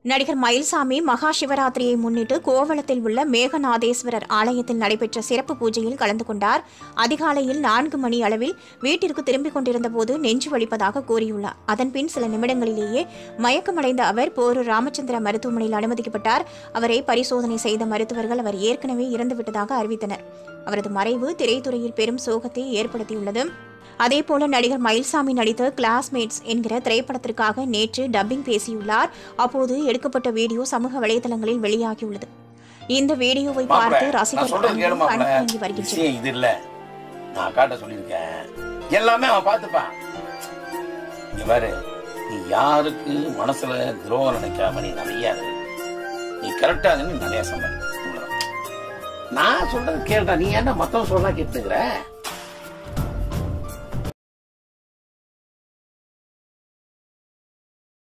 நடிகர் மயில்சாமி மகா சிவராத்திரியை முன்னிட்டு கோவளத்தில் உள்ள மேகநாதேஸ்வரர் ஆலயத்தில் நடைபெற்ற சிறப்பு பூஜையில் கலந்து கொண்டார் அதிகாலையில் நான்கு மணி அளவில் வீட்டிற்கு திரும்பிக் கொண்டிருந்த போது நெஞ்சு வலிப்பதாக கூறியுள்ளார் அதன்பின் சில நிமிடங்களிலேயே மயக்கமடைந்த அவர் போரூர் ராமச்சந்திர மருத்துவமனையில் அனுமதிக்கப்பட்டார் அவரை பரிசோதனை செய்த மருத்துவர்கள் அவர் ஏற்கனவே இறந்துவிட்டதாக அறிவித்தனர் அவரது மறைவு திரைத்துறையில் பெரும் சோகத்தை ஏற்படுத்தியுள்ளது அதேபோல நடிகர் மயில்சாமி நடித்த கிளாஸ்மேட்ஸ் என்கிற திரைப்படத்திற்காக நேற்று டப்பிங் பேசியுள்ளார் அப்போது எடுக்கப்பட்ட வீடியோ சமூக வலைதளங்களில் வெளியாகியுள்ளது இந்த வீடியோவை பார்த்து மாப்பிள, நான் ரசிகர்கள் சொல்றது கேளு அனைவரும் மாப்பிள. கண்கலங்கி வருகின்றனர் விஷயம் இது இல்ல நான் அக்காட்ட சொல்லியிருக்கேன் எல்லாமே அவன் பார்த்துப்பான் இங்க பாரு நீ யாருக்கு மனசுல துரோகம் நினைக்காம நீ நிறைய இரு. நீ கரெக்டா இருந்து நிறைய சம்பாதி நான் சொல்றது கேளுடா நீ ஏன்டா மத்தவன் சொல்றா கேட்டுக்கிற